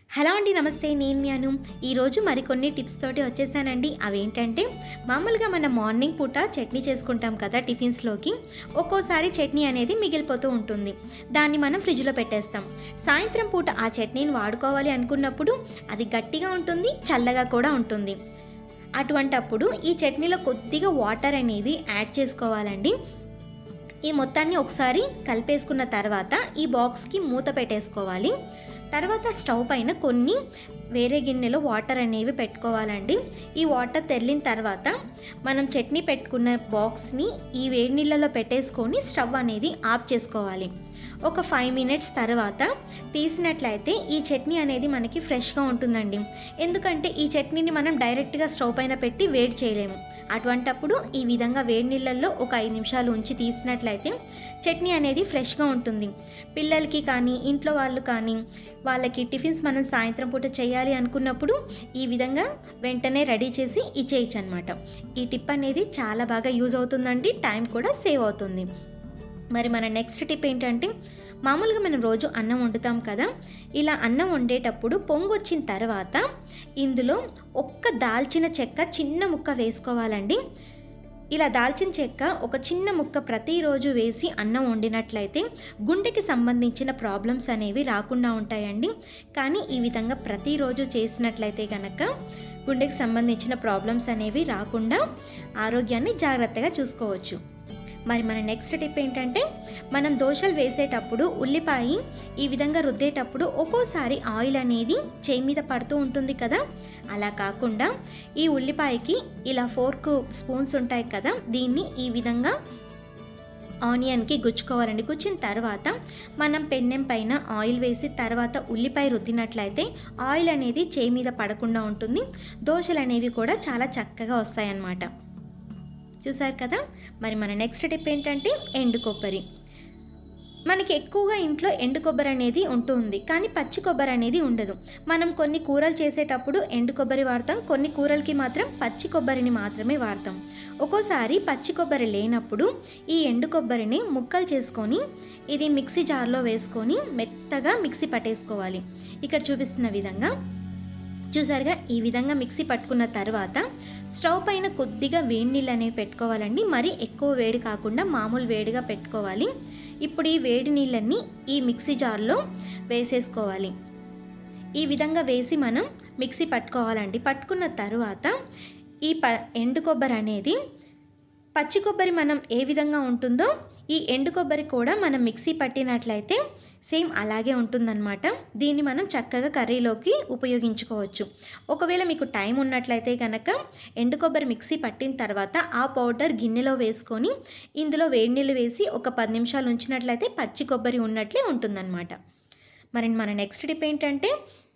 hello అండి నమస్తే నేను మీ అను ఈరోజు మరికొన్ని టిప్స్ తోటి వచ్చేసానండి అవేంటంటే మామూలుగా మనం మార్నింగ్ పూట చట్నీ చేసుకుంటాం కదా టిఫిన్స్లోకి ఒక్కోసారి చట్నీ అనేది మిగిలిపోతూ ఉంటుంది దాన్ని మనం ఫ్రిడ్జ్లో పెట్టేస్తాం సాయంత్రం పూట ఆ చట్నీని వాడుకోవాలి అనుకున్నప్పుడు అది గట్టిగా ఉంటుంది చల్లగా కూడా ఉంటుంది అటువంటప్పుడు ఈ చట్నీలో కొద్దిగా వాటర్ అనేవి యాడ్ చేసుకోవాలండి ఈ మొత్తాన్ని ఒకసారి కలిపేసుకున్న తర్వాత ఈ బాక్స్కి మూత పెట్టేసుకోవాలి తర్వాత స్టవ్ పైన కొన్ని వేరే గిన్నెలో వాటర్ అనేవి పెట్టుకోవాలండి ఈ వాటర్ తెల్లిన తర్వాత మనం చట్నీ పెట్టుకున్న బాక్స్ని ఈ వేడి నీళ్ళలో పెట్టేసుకొని స్టవ్ అనేది ఆఫ్ చేసుకోవాలి ఒక ఫైవ్ మినిట్స్ తర్వాత తీసినట్లయితే ఈ చట్నీ అనేది మనకి ఫ్రెష్గా ఉంటుందండి ఎందుకంటే ఈ చట్నీని మనం డైరెక్ట్గా స్టవ్ పైన పెట్టి వేడి చేయలేము అటువంటప్పుడు ఈ విధంగా వేడి నీళ్ళల్లో ఒక ఐదు నిమిషాలు ఉంచి తీసినట్లయితే చట్నీ అనేది ఫ్రెష్గా ఉంటుంది పిల్లలకి కానీ ఇంట్లో వాళ్ళు కానీ వాళ్ళకి టిఫిన్స్ మనం సాయంత్రం పూట చేయాలి అనుకున్నప్పుడు ఈ విధంగా వెంటనే రెడీ చేసి ఇచ్చేయచ్చు అనమాట ఈ టిప్ అనేది చాలా బాగా యూజ్ అవుతుందండి టైం కూడా సేవ్ అవుతుంది మరి మన నెక్స్ట్ టిప్ ఏంటంటే మామూలుగా మనం రోజు అన్నం వండుతాం కదా ఇలా అన్నం వండేటప్పుడు పొంగు వచ్చిన తర్వాత ఇందులో ఒక్క దాల్చిన చెక్క చిన్న ముక్క వేసుకోవాలండి ఇలా దాల్చిన చెక్క ఒక చిన్న ముక్క ప్రతిరోజు వేసి అన్నం వండినట్లయితే గుండెకి సంబంధించిన ప్రాబ్లమ్స్ అనేవి రాకుండా ఉంటాయండి కానీ ఈ విధంగా ప్రతిరోజు చేసినట్లయితే కనుక గుండెకి సంబంధించిన ప్రాబ్లమ్స్ అనేవి రాకుండా ఆరోగ్యాన్ని జాగ్రత్తగా చూసుకోవచ్చు మరి మన నెక్స్ట్ టిప్ ఏంటంటే మనం దోశలు వేసేటప్పుడు ఉల్లిపాయ ఈ విధంగా రుద్దేటప్పుడు ఒక్కోసారి ఆయిల్ అనేది చేయి మీద పడుతూ ఉంటుంది కదా అలా కాకుండా ఈ ఉల్లిపాయకి ఇలా ఫోర్క్ స్పూన్స్ ఉంటాయి కదా దీన్ని ఈ విధంగా ఆనియన్కి గుచ్చుకోవాలండి గుచ్చిన తర్వాత మనం పెన్నెం పైన ఆయిల్ వేసి తర్వాత ఉల్లిపాయ రుద్దినట్లయితే ఆయిల్ అనేది చేయి మీద పడకుండా ఉంటుంది దోశలు అనేవి కూడా చాలా చక్కగా వస్తాయన్నమాట చూసారు కదా మరి మన నెక్స్ట్ టిప్ ఏంటంటే ఎండు కొబ్బరి మనకి ఎక్కువగా ఇంట్లో ఎండు కొబ్బరి అనేది ఉంటుంది కానీ పచ్చి కొబ్బరి అనేది ఉండదు మనం కొన్ని కూరలు చేసేటప్పుడు ఎండు కొబ్బరి వాడతాం కొన్ని కూరలకి మాత్రం పచ్చి కొబ్బరిని మాత్రమే వాడతాం ఒక్కోసారి పచ్చి కొబ్బరి లేనప్పుడు ఈ ఎండు కొబ్బరిని ముక్కలు చేసుకొని ఇది మిక్సీ జార్లో వేసుకొని మెత్తగా మిక్సీ పట్టేసుకోవాలి ఇక్కడ చూపిస్తున్న విధంగా చూసారుగా ఈ విధంగా మిక్సీ పట్టుకున్న తర్వాత స్టవ్ పైన కొద్దిగా వేడి నీళ్ళు అనేవి పెట్టుకోవాలండి మరి ఎక్కువ వేడి కాకుండా మామూలు వేడిగా పెట్టుకోవాలి ఇప్పుడు ఈ వేడి నీళ్ళన్నీ ఈ మిక్సీ జార్లో వేసేసుకోవాలి ఈ విధంగా వేసి మనం మిక్సీ పట్టుకోవాలండి పట్టుకున్న తర్వాత ఈ ప ఎండు కొబ్బరి అనేది పచ్చి కొబ్బరి మనం ఏ విధంగా ఉంటుందో ఈ ఎండు కొబ్బరి కూడా మనం మిక్సీ పట్టినట్లయితే సేమ్ అలాగే ఉంటుందన్నమాట దీన్ని మనం చక్కగా కర్రీలోకి ఉపయోగించుకోవచ్చు ఒకవేళ మీకు టైం ఉన్నట్లయితే కనుక ఎండు కొబ్బరి మిక్సీ పట్టిన తర్వాత ఆ పౌడర్ గిన్నెలో వేసుకొని ఇందులో వేడి నీళ్ళు వేసి ఒక పది నిమిషాలు ఉంచినట్లయితే పచ్చి కొబ్బరి ఉన్నట్లే ఉంటుందన్నమాట మరి మన నెక్స్ట్ టిప్ ఏంటంటే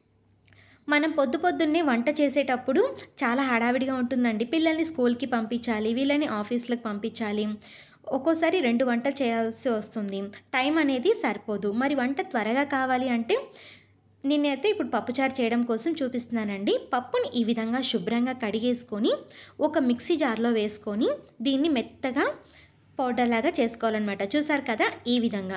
మనం పొద్దు పొద్దున్నే వంట చేసేటప్పుడు చాలా హడావిడిగా ఉంటుందండి పిల్లల్ని స్కూల్కి పంపించాలి వీళ్ళని ఆఫీస్లకు పంపించాలి ఒక్కోసారి రెండు వంటలు చేయాల్సి వస్తుంది టైం అనేది సరిపోదు మరి వంట త్వరగా కావాలి అంటే నేనైతే ఇప్పుడు పప్పుచారు చేయడం కోసం చూపిస్తున్నానండి పప్పుని ఈ విధంగా శుభ్రంగా కడిగేసుకొని ఒక మిక్సీ జార్లో వేసుకొని దీన్ని మెత్తగా పౌడర్ లాగా చేసుకోవాలన్నమాట చూసారు కదా ఈ విధంగా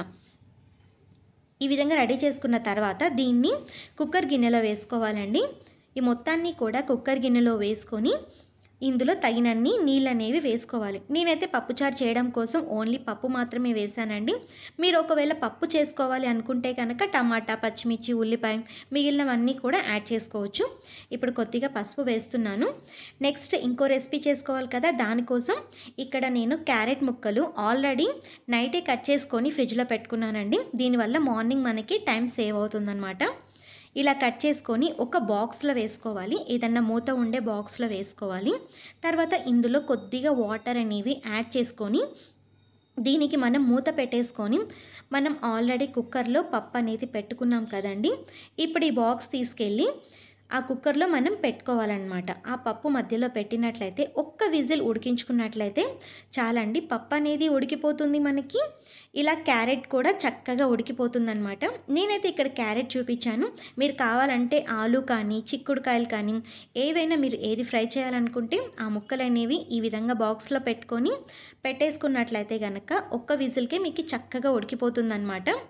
ఈ విధంగా రెడీ చేసుకున్న తర్వాత దీన్ని కుక్కర్ గిన్నెలో వేసుకోవాలండి ఈ మొత్తాన్ని కూడా కుక్కర్ గిన్నెలో వేసుకొని ఇందులో తగినన్ని నీళ్ళు అనేవి వేసుకోవాలి నేనైతే పప్పుచారు చేయడం కోసం ఓన్లీ పప్పు మాత్రమే వేసానండి మీరు ఒకవేళ పప్పు చేసుకోవాలి అనుకుంటే కనుక టమాటా పచ్చిమిర్చి ఉల్లిపాయ మిగిలినవన్నీ కూడా యాడ్ చేసుకోవచ్చు ఇప్పుడు కొద్దిగా పసుపు వేస్తున్నాను నెక్స్ట్ ఇంకో రెసిపీ చేసుకోవాలి కదా దానికోసం ఇక్కడ నేను క్యారెట్ ముక్కలు ఆల్రెడీ నైటే కట్ చేసుకొని ఫ్రిడ్జ్లో పెట్టుకున్నానండి దీనివల్ల మార్నింగ్ మనకి టైం సేవ్ అవుతుందన్నమాట ఇలా కట్ చేసుకొని ఒక బాక్స్లో వేసుకోవాలి ఏదన్నా మూత ఉండే బాక్స్లో వేసుకోవాలి తర్వాత ఇందులో కొద్దిగా వాటర్ అనేవి యాడ్ చేసుకొని దీనికి మనం మూత పెట్టేసుకొని మనం ఆల్రెడీ కుక్కర్లో పప్పు అనేది పెట్టుకున్నాం కదండి ఇప్పుడు ఈ బాక్స్ తీసుకెళ్ళి ఆ కుక్కర్లో మనం పెట్టుకోవాలన్నమాట ఆ పప్పు మధ్యలో పెట్టినట్లయితే ఒక్క విజిల్ ఉడికించుకున్నట్లయితే చాలండి పప్పు అనేది ఉడికిపోతుంది మనకి ఇలా క్యారెట్ కూడా చక్కగా ఉడికిపోతుందన్నమాట నేనైతే ఇక్కడ క్యారెట్ చూపించాను మీరు కావాలంటే ఆలు కానీ చిక్కుడుకాయలు కానీ ఏవైనా మీరు ఏది ఫ్రై చేయాలనుకుంటే ఆ ముక్కలు అనేవి ఈ విధంగా బాక్స్లో పెట్టుకొని పెట్టేసుకున్నట్లయితే కనుక ఒక్క విజిల్కే మీకు చక్కగా ఉడికిపోతుందన్నమాట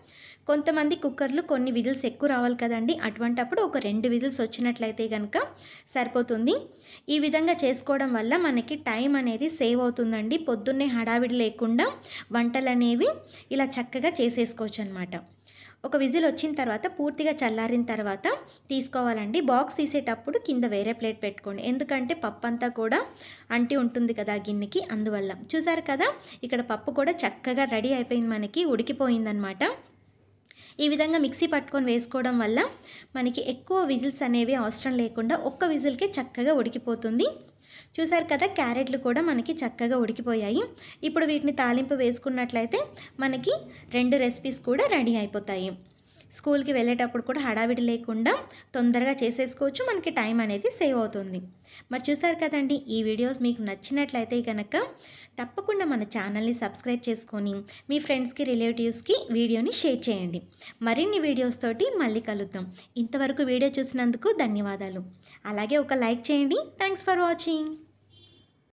కొంతమంది కుక్కర్లు కొన్ని విజిల్స్ ఎక్కువ రావాలి కదండి అటువంటప్పుడు ఒక రెండు విజిల్స్ వచ్చినట్లయితే కనుక సరిపోతుంది ఈ విధంగా చేసుకోవడం వల్ల మనకి టైం అనేది సేవ్ అవుతుందండి పొద్దున్నే హడావిడి లేకుండా వంటలు అనేవి ఇలా చక్కగా చేసేసుకోవచ్చు అనమాట ఒక విజిల్ వచ్చిన తర్వాత పూర్తిగా చల్లారిన తర్వాత తీసుకోవాలండి బాక్స్ తీసేటప్పుడు కింద వేరే ప్లేట్ పెట్టుకోండి ఎందుకంటే పప్పు అంతా కూడా అంటి ఉంటుంది కదా ఆ గిన్నెకి అందువల్ల చూసారు కదా ఇక్కడ పప్పు కూడా చక్కగా రెడీ అయిపోయింది మనకి ఉడికిపోయిందనమాట ఈ విధంగా మిక్సీ పట్టుకొని వేసుకోవడం వల్ల మనకి ఎక్కువ విజిల్స్ అనేవి అవసరం లేకుండా ఒక్క విజిల్కే చక్కగా ఉడికిపోతుంది చూసారు కదా క్యారెట్లు కూడా మనకి చక్కగా ఉడికిపోయాయి ఇప్పుడు వీటిని తాలింపు వేసుకున్నట్లయితే మనకి రెండు రెసిపీస్ కూడా రెడీ అయిపోతాయి స్కూల్కి వెళ్ళేటప్పుడు కూడా హడావిడి లేకుండా తొందరగా చేసేసుకోవచ్చు మనకి టైం అనేది సేవ్ అవుతుంది మరి చూసారు కదండి ఈ వీడియోస్ మీకు నచ్చినట్లయితే కనుక తప్పకుండా మన ఛానల్ని సబ్స్క్రైబ్ చేసుకొని మీ ఫ్రెండ్స్కి రిలేటివ్స్కి వీడియోని షేర్ చేయండి మరిన్ని వీడియోస్ తోటి మళ్ళీ కలుద్దాం ఇంతవరకు వీడియో చూసినందుకు ధన్యవాదాలు అలాగే ఒక లైక్ చేయండి థ్యాంక్స్ ఫర్ వాచింగ్